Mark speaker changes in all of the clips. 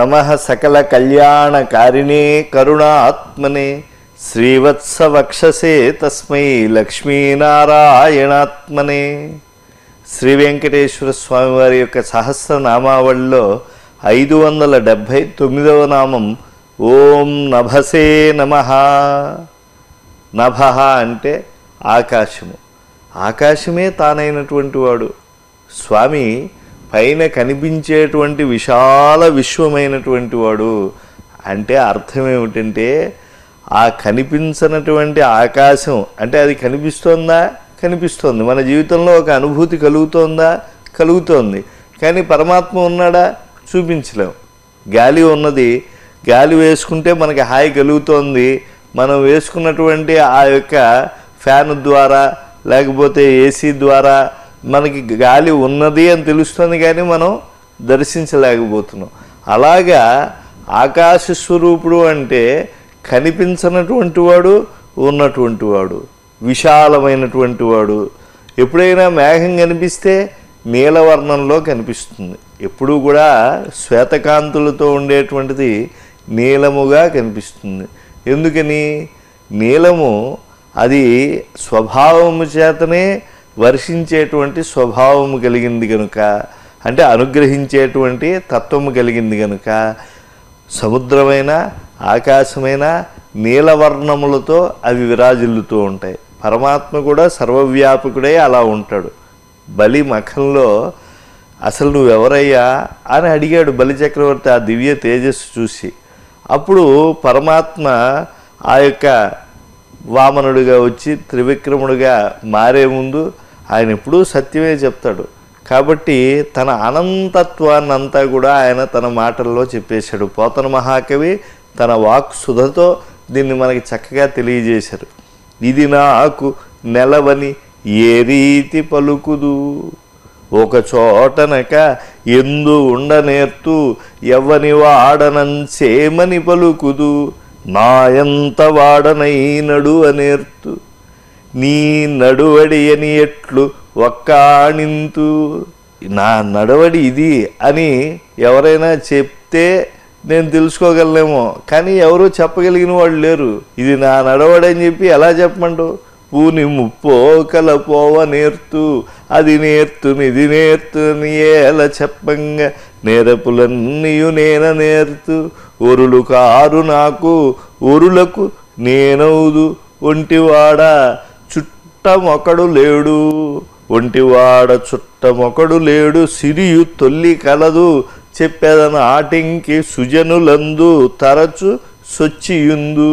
Speaker 1: నమ సకల కళ్యాణకారిణే కరుణాత్మనే శ్రీవత్సవక్షసే తస్మై లక్ష్మీనారాయణాత్మనే శ్రీ వెంకటేశ్వర స్వామి వారి యొక్క సహస్రనామావళిలో ఐదు వందల డెబ్భై తొమ్మిదవ నామం ఓం నభసే నమ నభ అంటే ఆకాశము ఆకాశమే తానైనటువంటి వాడు స్వామి పైన కనిపించేటువంటి విశాల విశ్వమైనటువంటి వాడు అంటే అర్థం ఏమిటంటే ఆ కనిపించనటువంటి ఆకాశం అంటే అది కనిపిస్తోందా కనిపిస్తోంది మన జీవితంలో ఒక అనుభూతి కలుగుతోందా కలుగుతోంది కానీ పరమాత్మ ఉన్నాడా చూపించలేం గాలి ఉన్నది గాలి వేసుకుంటే మనకి హాయి కలుగుతోంది మనం వేసుకున్నటువంటి ఆ యొక్క ఫ్యాన్ ద్వారా లేకపోతే ఏసీ ద్వారా మనకి గాలి ఉన్నది అని తెలుస్తుంది కానీ మనం దర్శించలేకపోతున్నాం అలాగా ఆకాశ స్వరూపుడు అంటే కనిపించనటువంటి వాడు ఉన్నటువంటి వాడు విశాలమైనటువంటి వాడు ఎప్పుడైనా మేఘం కనిపిస్తే నీలవర్ణంలో కనిపిస్తుంది ఎప్పుడూ కూడా శ్వేతకాంతులతో ఉండేటువంటిది నీలముగా కనిపిస్తుంది ఎందుకని నీలము అది స్వభావము చేతనే వర్షించేటువంటి స్వభావము కలిగింది కనుక అంటే అనుగ్రహించేటువంటి తత్వము కలిగింది కనుక సముద్రమైన ఆకాశమైన నీలవర్ణములతో అవి విరాజిల్లుతూ ఉంటాయి పరమాత్మ కూడా సర్వవ్యాపకుడై అలా ఉంటాడు బలి మఖంలో అసలు నువ్వెవరయ్యా అని అడిగాడు బలి చక్రవర్తి ఆ దివ్య తేజస్సు చూసి అప్పుడు పరమాత్మ ఆ యొక్క వామనుడిగా వచ్చి త్రివిక్రముడిగా మారే ముందు ఆయన ఎప్పుడూ సత్యమే చెప్తాడు కాబట్టి తన అనంతత్వాన్నంతా కూడా ఆయన తన మాటల్లో చెప్పేశాడు పోతన మహాకవి తన వాక్ సుధతో దీన్ని మనకి చక్కగా తెలియజేశారు ఇది నాకు నెలవని ఏ రీతి పలుకుదు ఒక చోటనక ఎందు ఉండనేర్తు ఎవ్వని వాడనంచేమని పలుకుదు నాయంత వాడనైనడు అనేర్తు నీ నడువడి అని ఎట్లు ఒక్కాణింతు నా నడవడి ఇది అని ఎవరైనా చెప్తే నేను తెలుసుకోగలనేమో కానీ ఎవరు చెప్పగలిగిన వాళ్ళు లేరు ఇది నా నడవడి అని చెప్పి ఎలా చెప్పమంటావు పూని ముప్పోకల పోవ నేర్తు అది నేర్తు ఇది నేర్తు అని ఏల చెప్పంగా నేరపులన్నీయు నేన నేర్తు ఒరులు కారు నాకు ఒరులకు నేనవుదు ఒంటివాడ చుట్టమొకడు లేడు ఒంటివాడ చుట్టమొకడు లేడు సిరియు తొల్లి కలదు చెప్పేదన ఆటింకి సుజనులందు తరచు సొచ్చియుందు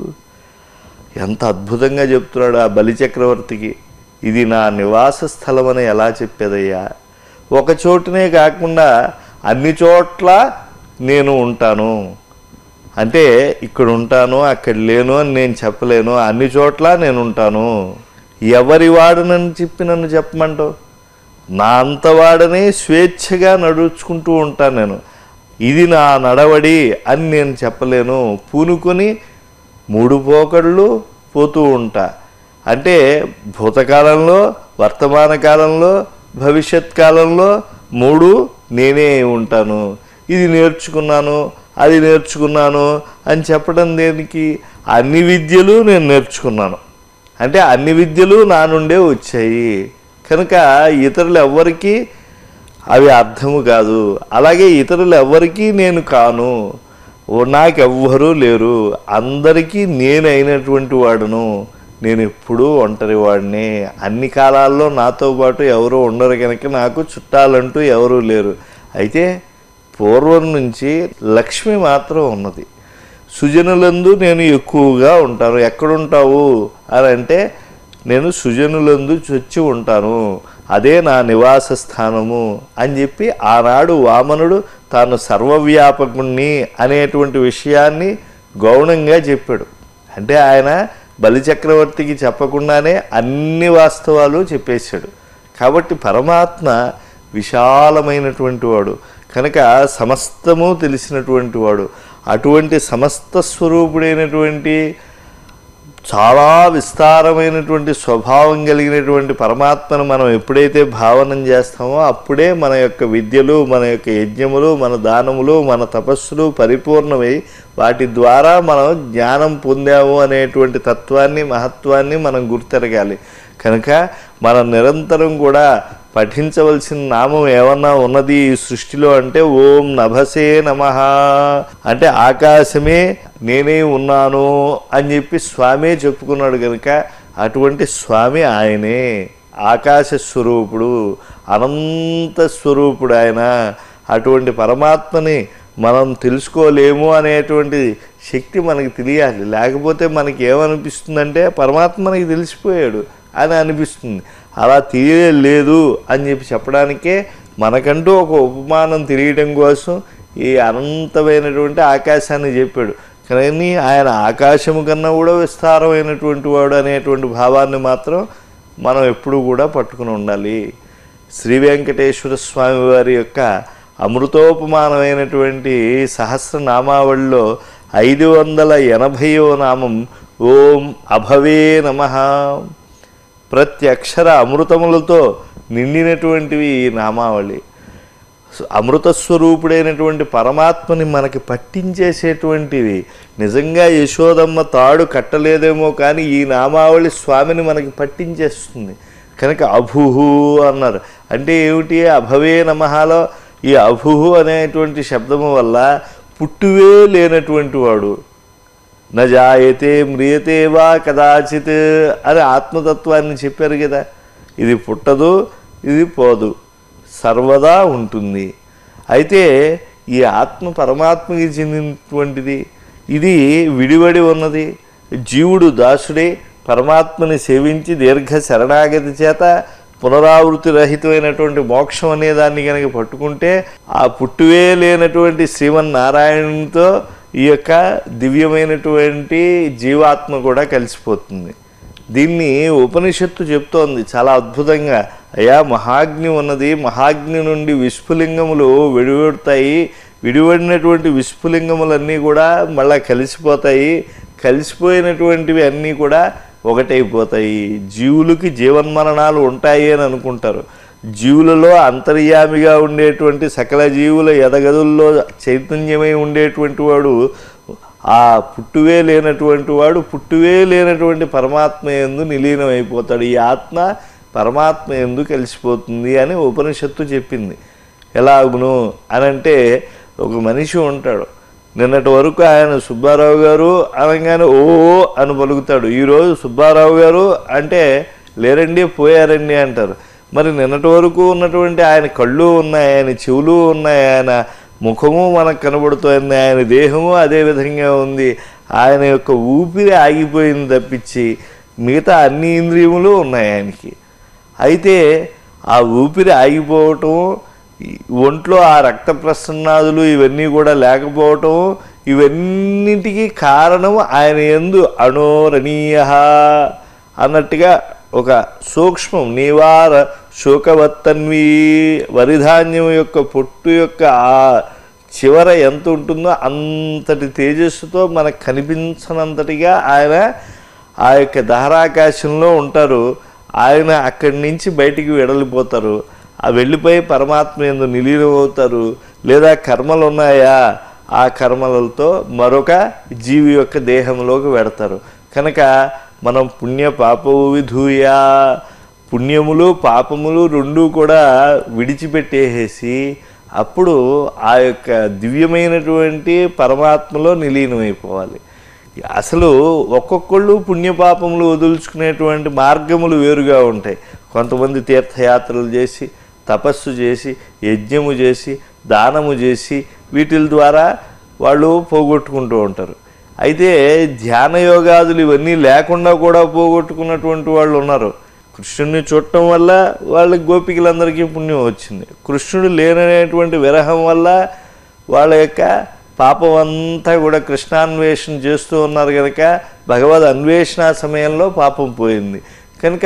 Speaker 1: ఎంత అద్భుతంగా చెప్తున్నాడు ఆ బలిచక్రవర్తికి ఇది నా నివాస స్థలం అని ఎలా చెప్పేదయ్యా ఒక చోటునే కాకుండా అన్ని చోట్ల నేను ఉంటాను అంటే ఇక్కడ ఉంటాను అక్కడ లేను అని నేను చెప్పలేను అన్ని చోట్ల నేను ఉంటాను ఎవరి వాడనని చెప్పి నన్ను చెప్పమంటావు నా అంతవాడనే స్వేచ్ఛగా నడుచుకుంటూ ఉంటాను నేను ఇది నా నడవడి అని నేను చెప్పలేను పూనుకొని మూడు పోకళ్ళు పోతూ ఉంటా అంటే భూతకాలంలో వర్తమాన కాలంలో భవిష్యత్ కాలంలో మూడు నేనే ఉంటాను ఇది నేర్చుకున్నాను అది నేర్చుకున్నాను అని చెప్పడం దేనికి అన్ని విద్యలు నేను నేర్చుకున్నాను అంటే అన్ని విద్యలు నా నుండే వచ్చాయి కనుక ఇతరులు ఎవ్వరికీ అవి అర్థము కాదు అలాగే ఇతరులు ఎవ్వరికీ నేను కాను ఓ నాకెవ్వరూ లేరు అందరికీ నేను అయినటువంటి వాడును నేను ఎప్పుడూ ఒంటరి వాడిని అన్ని కాలాల్లో నాతో పాటు ఎవరు ఉండరు కనుక నాకు చుట్టాలంటూ ఎవరూ లేరు అయితే పూర్వం నుంచి లక్ష్మి మాత్రం ఉన్నది సుజనులందు నేను ఎక్కువగా ఉంటాను ఎక్కడుంటావు అని అంటే నేను సుజనులందు చొచ్చి ఉంటాను అదే నా నివాస స్థానము అని చెప్పి ఆనాడు వామనుడు తాను సర్వవ్యాపకుణ్ణి అనేటువంటి విషయాన్ని గౌణంగా చెప్పాడు అంటే ఆయన బలిచక్రవర్తికి చెప్పకుండానే అన్ని వాస్తవాలు చెప్పేశాడు కాబట్టి పరమాత్మ విశాలమైనటువంటి వాడు కనుక సమస్తము తెలిసినటువంటి వాడు అటువంటి సమస్త స్వరూపుడైనటువంటి చాలా విస్తారమైనటువంటి స్వభావం కలిగినటువంటి పరమాత్మను మనం ఎప్పుడైతే భావనం చేస్తామో అప్పుడే మన యొక్క విద్యలు మన యొక్క యజ్ఞములు మన దానములు మన తపస్సులు పరిపూర్ణమై వాటి ద్వారా మనం జ్ఞానం పొందాము అనేటువంటి తత్వాన్ని మహత్వాన్ని మనం గుర్తెరగాలి కనుక మనం నిరంతరం కూడా పఠించవలసిన నామం ఏమన్నా ఉన్నది ఈ సృష్టిలో అంటే ఓం నభసే నమ అంటే ఆకాశమే నేనే ఉన్నాను అని చెప్పి స్వామే చెప్పుకున్నాడు కనుక అటువంటి స్వామి ఆయనే ఆకాశ స్వరూపుడు అనంత స్వరూపుడు ఆయన అటువంటి పరమాత్మని మనం తెలుసుకోలేము అనేటువంటి శక్తి మనకి తెలియాలి లేకపోతే మనకి ఏమనిపిస్తుందంటే పరమాత్మ మనకి తెలిసిపోయాడు అని అనిపిస్తుంది అలా తెలియలేదు అని చెప్పి చెప్పడానికే మనకంటూ ఒక ఉపమానం తెలియడం కోసం ఈ అనంతమైనటువంటి ఆకాశాన్ని చెప్పాడు కానీ ఆయన ఆకాశము కన్నా కూడా విస్తారమైనటువంటి వాడు అనేటువంటి భావాన్ని మాత్రం మనం ఎప్పుడూ కూడా పట్టుకుని ఉండాలి శ్రీ వెంకటేశ్వర స్వామి వారి యొక్క అమృతోపమానమైనటువంటి సహస్రనామావళిలో ఐదు వందల ఎనభైవ నామం ఓం అభవే నమ ప్రతి అక్షర అమృతములతో నిండినటువంటివి ఈ నామావళి అమృత స్వరూపుడైనటువంటి పరమాత్మని మనకి పట్టించేసేటువంటివి నిజంగా యశోదమ్మ తాడు కట్టలేదేమో కానీ ఈ నామావళి స్వామిని మనకి పట్టించేస్తుంది కనుక అభుహు అన్నారు అంటే ఏమిటి అభవే నమహాలో ఈ అభుహు అనేటువంటి శబ్దము వల్ల పుట్టువే లేనటువంటి వాడు నజాయతే మ్రియతే వా కదాచిత్ అని ఆత్మతత్వాన్ని చెప్పారు కదా ఇది పుట్టదు ఇది పోదు సర్వదా ఉంటుంది అయితే ఈ ఆత్మ పరమాత్మకి చెందినటువంటిది ఇది విడివడి ఉన్నది జీవుడు దాసుడే పరమాత్మని సేవించి దీర్ఘ శరణాగతి చేత పునరావృతి రహితమైనటువంటి మోక్షం అనే దాన్ని కనుక పట్టుకుంటే ఆ పుట్టువే లేనటువంటి శ్రీమన్నారాయణునితో ఈ యొక్క దివ్యమైనటువంటి జీవాత్మ కూడా కలిసిపోతుంది దీన్ని ఉపనిషత్తు చెప్తోంది చాలా అద్భుతంగా అయా మహాగ్ని ఉన్నది మహాగ్ని నుండి విస్ఫులింగములు విడివడతాయి విడివడినటువంటి విస్ఫులింగములన్నీ కూడా మళ్ళా కలిసిపోతాయి కలిసిపోయినటువంటివి అన్నీ కూడా ఒకటైపోతాయి జీవులకి జీవన్మరణాలు ఉంటాయి అని అనుకుంటారు జీవులలో అంతర్యామిగా ఉండేటువంటి సకల జీవుల ఎదగదుల్లో చైతన్యమై ఉండేటువంటి వాడు ఆ పుట్టువే లేనటువంటి వాడు పుట్టువే లేనటువంటి పరమాత్మ ఎందు నిలీనమైపోతాడు ఈ ఆత్మ పరమాత్మ ఎందు కలిసిపోతుంది అని ఉపనిషత్తు చెప్పింది ఎలాగును అని అంటే ఒక మనిషి ఉంటాడు నిన్నటి వరకు ఆయన సుబ్బారావు గారు అనగానే ఓ అని పలుకుతాడు ఈరోజు సుబ్బారావు గారు అంటే లేరండి పోయారండి అంటారు మరి నిన్నటి వరకు ఉన్నటువంటి ఆయన కళ్ళు ఉన్నాయి ఆయన చెవులు ఉన్నాయి ఆయన ముఖము మనకు కనబడుతోంది ఆయన దేహము అదే విధంగా ఉంది ఆయన యొక్క ఊపిరి ఆగిపోయింది తప్పించి మిగతా అన్ని ఇంద్రియములు ఉన్నాయి ఆయనకి అయితే ఆ ఊపిరి ఆగిపోవటం ఈ ఒంట్లో ఆ రక్త ప్రసన్నాదులు ఇవన్నీ కూడా లేకపోవటం ఇవన్నిటికీ కారణం ఆయన ఎందు అణోరణీయ అన్నట్టుగా ఒక సూక్ష్మం నీవార శోకవత్తన్వి వరిధాన్యం యొక్క పొట్టు యొక్క ఆ చివర ఎంత ఉంటుందో అంతటి తేజస్సుతో మనకు కనిపించనంతటిగా ఆయన ఆ యొక్క దహరాకాశంలో ఉంటారు ఆయన అక్కడి నుంచి బయటికి వెడలిపోతారు ఆ వెళ్ళిపోయి పరమాత్మ ఎందు నిలీనమవుతారు లేదా కర్మలు ఉన్నాయా ఆ కర్మలతో మరొక జీవి యొక్క దేహంలోకి వెడతారు కనుక మనం పుణ్య పాపవు విధూయా పుణ్యములు పాపములు రెండూ కూడా విడిచిపెట్టేసేసి అప్పుడు ఆ యొక్క దివ్యమైనటువంటి పరమాత్మలో నిలీనమైపోవాలి అసలు ఒక్కొక్కళ్ళు పుణ్యపాపములు వదులుచుకునేటువంటి మార్గములు వేరుగా ఉంటాయి కొంతమంది తీర్థయాత్రలు చేసి తపస్సు చేసి యజ్ఞము చేసి దానము చేసి వీటిల ద్వారా వాళ్ళు పోగొట్టుకుంటూ ఉంటారు అయితే ధ్యాన యోగాదులు ఇవన్నీ లేకుండా కూడా పోగొట్టుకున్నటువంటి వాళ్ళు ఉన్నారు కృష్ణుడిని చూడటం వల్ల వాళ్ళ గోపికలందరికీ పుణ్యం వచ్చింది కృష్ణుడు లేననేటువంటి విరహం వల్ల వాళ్ళ యొక్క పాపం అంతా కూడా కృష్ణాన్వేషణ చేస్తూ ఉన్నారు కనుక భగవద్ అన్వేషణ సమయంలో పాపం పోయింది కనుక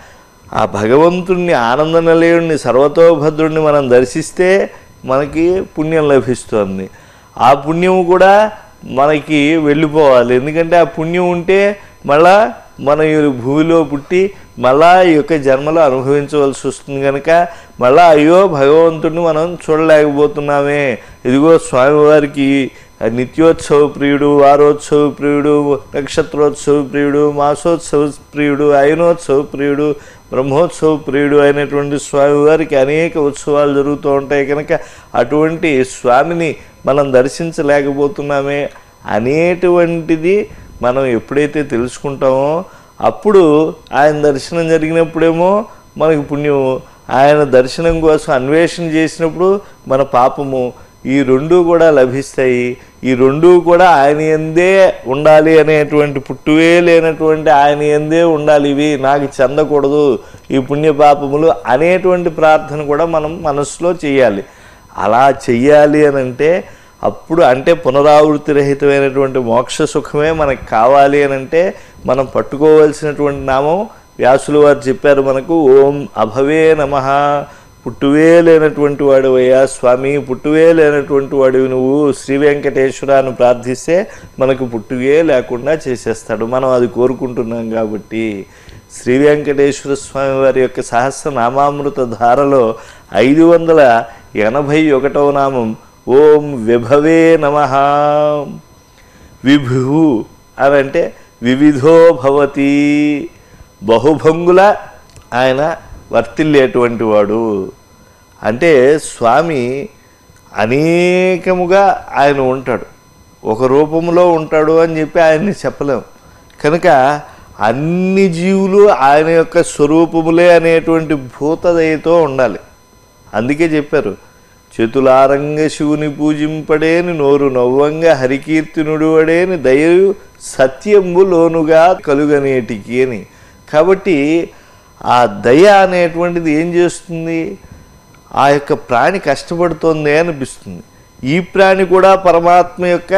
Speaker 1: ఆ భగవంతుణ్ణి ఆనంద నిలయుడిని సర్వతోభద్రుడిని మనం దర్శిస్తే మనకి పుణ్యం లభిస్తుంది ఆ పుణ్యం కూడా మనకి వెళ్ళిపోవాలి ఎందుకంటే ఆ పుణ్యం ఉంటే మళ్ళా మనం ఈ భూమిలో పుట్టి మళ్ళా ఈ యొక్క జన్మలో అనుభవించవలసి వస్తుంది కనుక మళ్ళా అయ్యో భగవంతుడిని మనం చూడలేకపోతున్నామే ఇదిగో స్వామివారికి నిత్యోత్సవ ప్రియుడు వారోత్సవ ప్రియుడు నక్షత్రోత్సవ ప్రియుడు మాసోత్సవ ప్రియుడు అయినోత్సవ ప్రియుడు బ్రహ్మోత్సవ ప్రియుడు అయినటువంటి స్వామివారికి అనేక ఉత్సవాలు జరుగుతూ ఉంటాయి కనుక అటువంటి స్వామిని మనం దర్శించలేకపోతున్నామే అనేటువంటిది మనం ఎప్పుడైతే తెలుసుకుంటామో అప్పుడు ఆయన దర్శనం జరిగినప్పుడేమో మనకి పుణ్యము ఆయన దర్శనం కోసం అన్వేషణ చేసినప్పుడు మన పాపము ఈ రెండు కూడా లభిస్తాయి ఈ రెండు కూడా ఆయన ఎందే ఉండాలి అనేటువంటి పుట్టువే లేనటువంటి ఆయన ఎందే ఉండాలి ఇవి నాకు చెందకూడదు ఈ పుణ్య పాపములు అనేటువంటి ప్రార్థన కూడా మనం మనసులో చేయాలి అలా చెయ్యాలి అని అంటే అప్పుడు అంటే పునరావృతి రహితమైనటువంటి మోక్ష సుఖమే మనకు కావాలి అని అంటే మనం పట్టుకోవాల్సినటువంటి నామం వ్యాసులు వారు చెప్పారు మనకు ఓం అభవే నమ పుట్టువే లేనటువంటి వాడు అయ్యా స్వామి పుట్టువే లేనటువంటి వాడివి నువ్వు శ్రీ వెంకటేశ్వరాన్ని ప్రార్థిస్తే మనకు పుట్టువే లేకుండా చేసేస్తాడు మనం అది కోరుకుంటున్నాం కాబట్టి శ్రీ వెంకటేశ్వర స్వామి వారి యొక్క సహస్రనామామృత ధారలో ఐదు వందల ఎనభై ఒకటవ నామం ఓం విభవే నమ విభు అని అంటే వివిధో భవతి బహుభంగుల ఆయన వర్తిల్లేటువంటి వాడు అంటే స్వామి అనేకముగా ఆయన ఉంటాడు ఒక రూపంలో ఉంటాడు అని చెప్పి ఆయన్ని చెప్పలేం కనుక అన్ని జీవులు ఆయన యొక్క స్వరూపములే అనేటువంటి భూతదయతో ఉండాలి అందుకే చెప్పారు చేతులారంగ శివుని పూజింపడేని నోరు నవ్వంగ హరికీర్తినుడు అడేని దయయు సత్యంబు లోనుగా కలుగనేటికి అని కాబట్టి ఆ దయ అనేటువంటిది ఏం చేస్తుంది ఆ యొక్క ప్రాణి కష్టపడుతోంది అనిపిస్తుంది ఈ ప్రాణి కూడా పరమాత్మ యొక్క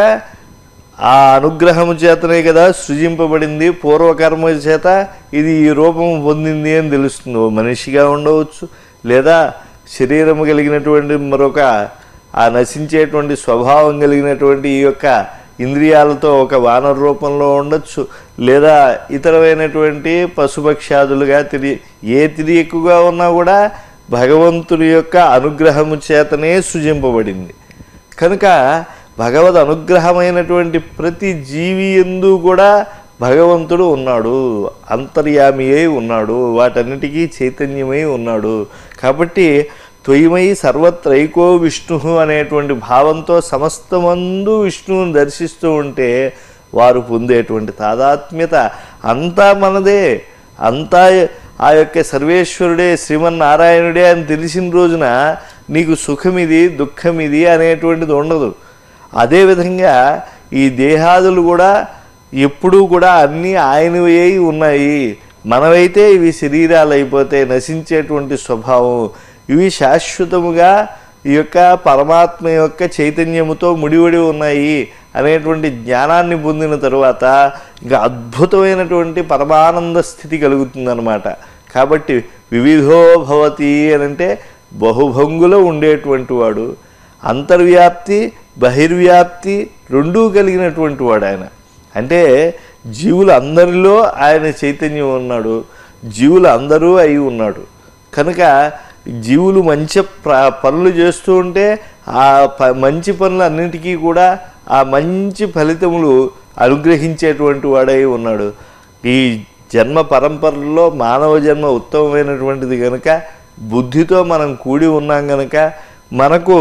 Speaker 1: ఆ అనుగ్రహము చేతనే కదా సృజింపబడింది పూర్వకర్మ చేత ఇది ఈ రూపం పొందింది అని తెలుస్తుంది ఓ మనిషిగా ఉండవచ్చు లేదా శరీరము కలిగినటువంటి మరొక ఆ నశించేటువంటి స్వభావం కలిగినటువంటి ఈ యొక్క ఇంద్రియాలతో ఒక వానర రూపంలో ఉండొచ్చు లేదా ఇతరమైనటువంటి పశుపక్షాదులుగా తిరిగి ఏ తిరియకుగా ఉన్నా కూడా భగవంతుని యొక్క అనుగ్రహము చేతనే సృజింపబడింది కనుక భగవద్ అనుగ్రహమైనటువంటి ప్రతి జీవి ఎందు కూడా భగవంతుడు ఉన్నాడు అంతర్యామి అయి ఉన్నాడు వాటన్నిటికీ చైతన్యమై ఉన్నాడు కాబట్టి త్వయిమై సర్వత్రైకో విష్ణు అనేటువంటి భావంతో సమస్తమందు విష్ణువుని దర్శిస్తూ ఉంటే వారు పొందేటువంటి తాదాత్మ్యత అంతా మనదే అంతా ఆ యొక్క సర్వేశ్వరుడే శ్రీమన్నారాయణుడే అని తెలిసిన రోజున నీకు సుఖమిది దుఃఖమిది అనేటువంటిది ఉండదు అదేవిధంగా ఈ దేహాదులు కూడా ఎప్పుడూ కూడా అన్నీ ఆయనవి అయి ఉన్నాయి మనమైతే ఇవి శరీరాలు అయిపోతే నశించేటువంటి స్వభావం ఇవి శాశ్వతముగా ఈ యొక్క పరమాత్మ యొక్క చైతన్యముతో ముడివడి ఉన్నాయి అనేటువంటి జ్ఞానాన్ని పొందిన తరువాత ఇంకా అద్భుతమైనటువంటి పరమానంద స్థితి కలుగుతుందన్నమాట కాబట్టి వివిధో భవతి అని అంటే బహుభంగులో ఉండేటువంటి వాడు అంతర్వ్యాప్తి బహిర్వ్యాప్తి రెండూ కలిగినటువంటి వాడు ఆయన అంటే జీవులు అందరిలో ఆయన చైతన్యం ఉన్నాడు జీవులు అందరూ అయి ఉన్నాడు కనుక జీవులు మంచి ప్ర పనులు చేస్తూ ఉంటే ఆ ప మంచి పనులు అన్నిటికీ కూడా ఆ మంచి ఫలితములు అనుగ్రహించేటువంటి వాడై ఉన్నాడు ఈ జన్మ పరంపరలో మానవ జన్మ ఉత్తమమైనటువంటిది కనుక బుద్ధితో మనం కూడి ఉన్నాం కనుక మనకు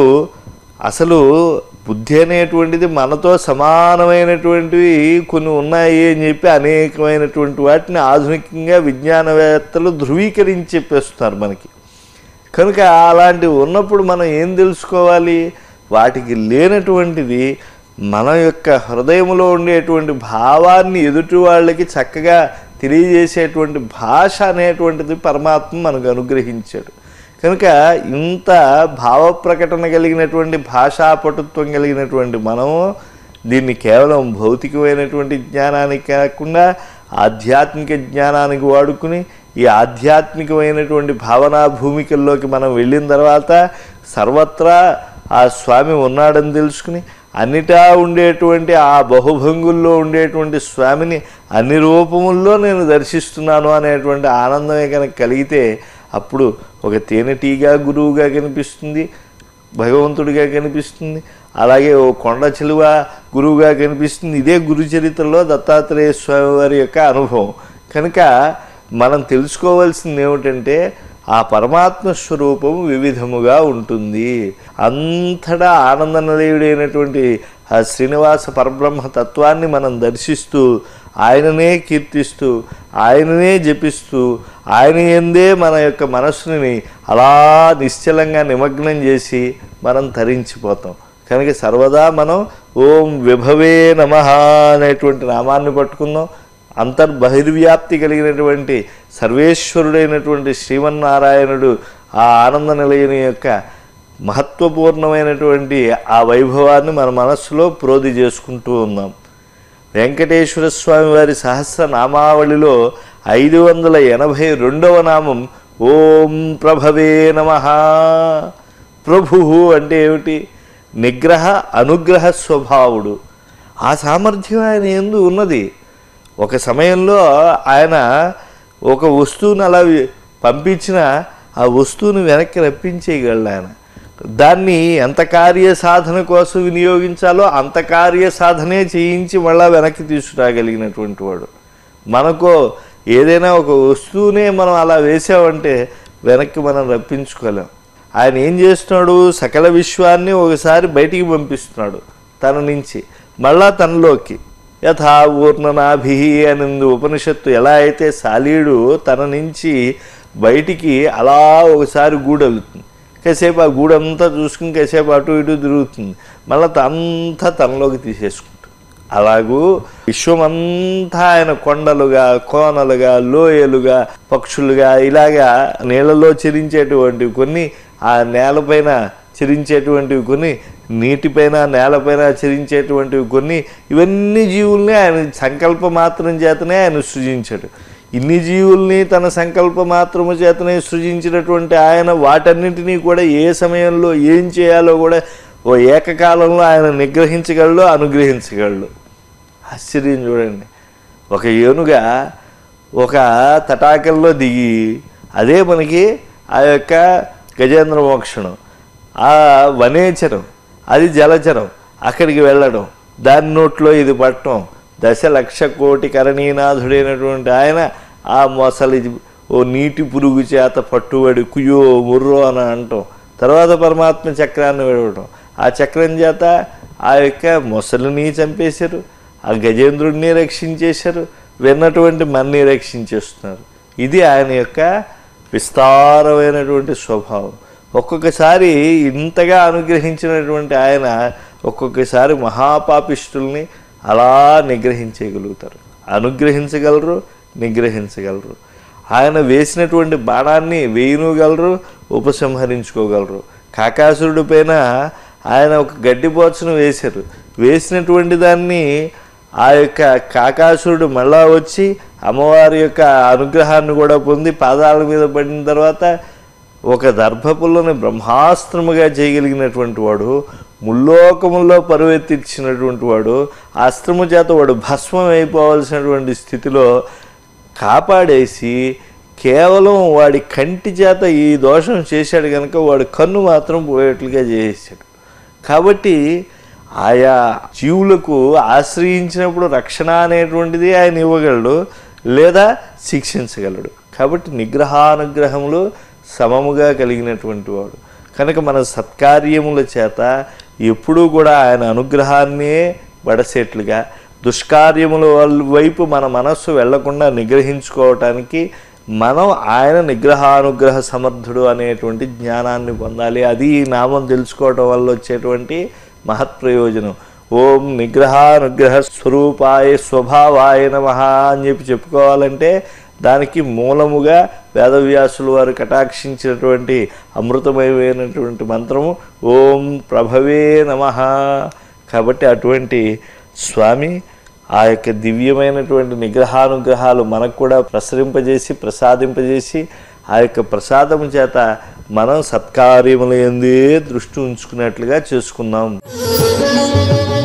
Speaker 1: అసలు బుద్ధి అనేటువంటిది మనతో సమానమైనటువంటివి కొన్ని ఉన్నాయి అని చెప్పి అనేకమైనటువంటి వాటిని ఆధునికంగా విజ్ఞానవేత్తలు ధృవీకరించి చెప్పేస్తున్నారు మనకి కనుక అలాంటివి ఉన్నప్పుడు మనం ఏం తెలుసుకోవాలి వాటికి లేనటువంటిది మన యొక్క హృదయంలో ఉండేటువంటి భావాన్ని ఎదుటి వాళ్ళకి చక్కగా తెలియజేసేటువంటి భాష అనేటువంటిది పరమాత్మ మనకు అనుగ్రహించాడు కనుక ఇంత భావ ప్రకటన కలిగినటువంటి భాషా పటుత్వం కలిగినటువంటి మనము దీన్ని కేవలం భౌతికమైనటువంటి జ్ఞానానికి కాకుండా ఆధ్యాత్మిక జ్ఞానానికి వాడుకుని ఈ ఆధ్యాత్మికమైనటువంటి భావనా భూమికల్లోకి మనం వెళ్ళిన తర్వాత సర్వత్రా ఆ స్వామి ఉన్నాడని తెలుసుకుని అన్నిటా ఉండేటువంటి ఆ బహుభంగుల్లో ఉండేటువంటి స్వామిని అన్ని రూపముల్లో నేను దర్శిస్తున్నాను అనేటువంటి ఆనందమే కనుక కలిగితే అప్పుడు ఒక తేనెటీగా గురువుగా కనిపిస్తుంది భగవంతుడిగా కనిపిస్తుంది అలాగే ఓ కొండ చిలువ గురువుగా కనిపిస్తుంది ఇదే గురు చరిత్రలో దత్తాత్రేయ స్వామి వారి యొక్క అనుభవం కనుక మనం తెలుసుకోవాల్సింది ఏమిటంటే ఆ పరమాత్మ స్వరూపం వివిధముగా ఉంటుంది అంతటా ఆనంద నిలయుడైనటువంటి ఆ శ్రీనివాస పరబ్రహ్మ తత్వాన్ని మనం దర్శిస్తూ ఆయననే కీర్తిస్తూ ఆయననే జపిస్తూ ఆయన ఎందే మన యొక్క మనస్సుని అలా నిశ్చలంగా నిమగ్నం చేసి మనం తరించిపోతాం కనుక సర్వదా మనం ఓం విభవే నమ అనేటువంటి నామాన్ని పట్టుకుందాం అంతర్బహిర్వ్యాప్తి కలిగినటువంటి సర్వేశ్వరుడైనటువంటి శ్రీమన్నారాయణుడు ఆ ఆనంద నిలయని యొక్క మహత్వపూర్ణమైనటువంటి ఆ వైభవాన్ని మన మనస్సులో ప్రోధి చేసుకుంటూ ఉందాం వెంకటేశ్వర స్వామి వారి సహస్ర నామావళిలో ఐదు వందల ఎనభై రెండవ నామం ఓం ప్రభవే నమ ప్రభు అంటే ఏమిటి నిగ్రహ అనుగ్రహ స్వభావుడు ఆ సామర్థ్యం ఆయన ఎందు ఉన్నది ఒక సమయంలో ఆయన ఒక వస్తువుని అలా వి- పంపించిన ఆ వస్తువుని వెనక్కి రప్పించేయగలడు ఆయన దాన్ని ఎంత కార్య సాధన కోసం వినియోగించాలో అంత కార్య సాధనే చేయించి మళ్ళా వెనక్కి తీసుకురాగలిగినటువంటి వాడు మనకు ఏదైనా ఒక వస్తువునే మనం అలా వేసామంటే వెనక్కి మనం రప్పించుకోలేం ఆయన ఏం చేస్తున్నాడు సకల విశ్వాన్ని ఒకసారి బయటికి పంపిస్తున్నాడు తన నుంచి మళ్ళా తనలోకి యథా ఊర్ణనాభి అనింది ఉపనిషత్తు ఎలా అయితే సాలీడు తన నుంచి బయటికి అలా ఒకసారి గూడెళ్తుంది కాసేపు ఆ గూడంతా చూసుకుని కాసేపు అటు ఇటు తిరుగుతుంది మళ్ళీ అంతా తనలోకి తీసేసుకుంటుంది అలాగూ విశ్వమంతా ఆయన కొండలుగా కోనలుగా లోయలుగా పక్షులుగా ఇలాగా నీళ్ళలో చెరించేటువంటివి కొన్ని ఆ నేలపైన చెరించేటువంటివి కొన్ని నీటిపైన నేలపైన చెరించేటువంటివి కొన్ని ఇవన్నీ జీవుల్ని ఆయన సంకల్ప మాత్రం చేతనే ఆయన సృజించాడు ఇన్ని జీవుల్ని తన సంకల్ప మాత్రము చేతనే సృజించినటువంటి ఆయన వాటన్నింటినీ కూడా ఏ సమయంలో ఏం చేయాలో కూడా ఓ ఏకకాలంలో ఆయన నిగ్రహించగలడు అనుగ్రహించగలడు ఆశ్చర్యం చూడండి ఒక ఏనుగా ఒక తటాకంలో దిగి అదే మనకి ఆ యొక్క గజేంద్ర మోక్షణం ఆ వనేచరం అది జలచరం అక్కడికి వెళ్ళడం దాని నోట్లో ఇది పట్టడం దశ లక్ష కోటి కరణీనాథుడైనటువంటి ఆయన ఆ మొసలి ఓ నీటి పురుగు చేత పట్టుబడి కుయ్యో ముర్రో అని అంటాం తర్వాత పరమాత్మ చక్రాన్ని విడవడం ఆ చక్రం చేత ఆ యొక్క మొసలిని చంపేశారు ఆ గజేంద్రుడిని రక్షించేశారు విన్నటువంటి మన్ని రక్షించేస్తున్నారు ఇది ఆయన యొక్క విస్తారమైనటువంటి స్వభావం ఒక్కొక్కసారి ఇంతగా అనుగ్రహించినటువంటి ఆయన ఒక్కొక్కసారి మహాపాపిష్టుల్ని అలా నిగ్రహించగలుగుతారు అనుగ్రహించగలరు నిగ్రహించగలరు ఆయన వేసినటువంటి బాణాన్ని వేయనుగలరు ఉపసంహరించుకోగలరు కాకాసురుడి పైన ఆయన ఒక గడ్డిపోచను వేశారు వేసినటువంటి దాన్ని ఆ యొక్క కాకాసురుడు మళ్ళా వచ్చి అమ్మవారి యొక్క అనుగ్రహాన్ని కూడా పొంది పాదాల మీద పడిన తర్వాత ఒక దర్భపుల్లని బ్రహ్మాస్త్రముగా చేయగలిగినటువంటి వాడు ముల్లోకముల్లో పరువెత్తిచ్చినటువంటి వాడు ఆ అస్త్రము చేత వాడు భస్మం అయిపోవలసినటువంటి స్థితిలో కాపాడేసి కేవలం వాడి కంటి చేత ఈ దోషం చేశాడు కనుక వాడి కన్ను మాత్రం పోయేట్లుగా చేసేసాడు కాబట్టి ఆయా జీవులకు ఆశ్రయించినప్పుడు రక్షణ అనేటువంటిది ఆయన ఇవ్వగలడు లేదా శిక్షించగలడు కాబట్టి నిగ్రహానుగ్రహములు సమముగా కలిగినటువంటి వాడు కనుక మన సత్కార్యముల చేత ఎప్పుడూ కూడా ఆయన అనుగ్రహాన్నే బడసేట్లుగా దుష్కార్యముల వల్- వైపు మన మనస్సు వెళ్లకుండా నిగ్రహించుకోవటానికి మనం ఆయన నిగ్రహానుగ్రహ సమర్థుడు అనేటువంటి జ్ఞానాన్ని పొందాలి అది ఈ నామం తెలుసుకోవటం వల్ల వచ్చేటువంటి మహత్ ప్రయోజనం ఓం నిగ్రహానుగ్రహ స్వరూపాయ స్వభావాయ నమ అని చెప్పి చెప్పుకోవాలంటే దానికి మూలముగా వేదవ్యాసులు వారు కటాక్షించినటువంటి అమృతమయమైనటువంటి మంత్రము ఓం ప్రభవే నమ కాబట్టి అటువంటి స్వామి ఆ యొక్క దివ్యమైనటువంటి నిగ్రహానుగ్రహాలు మనకు కూడా ప్రసరింపజేసి ప్రసాదింపజేసి ఆ యొక్క ప్రసాదము చేత మనం సత్కార్యముల ఎందే దృష్టి ఉంచుకున్నట్లుగా చేసుకున్నాం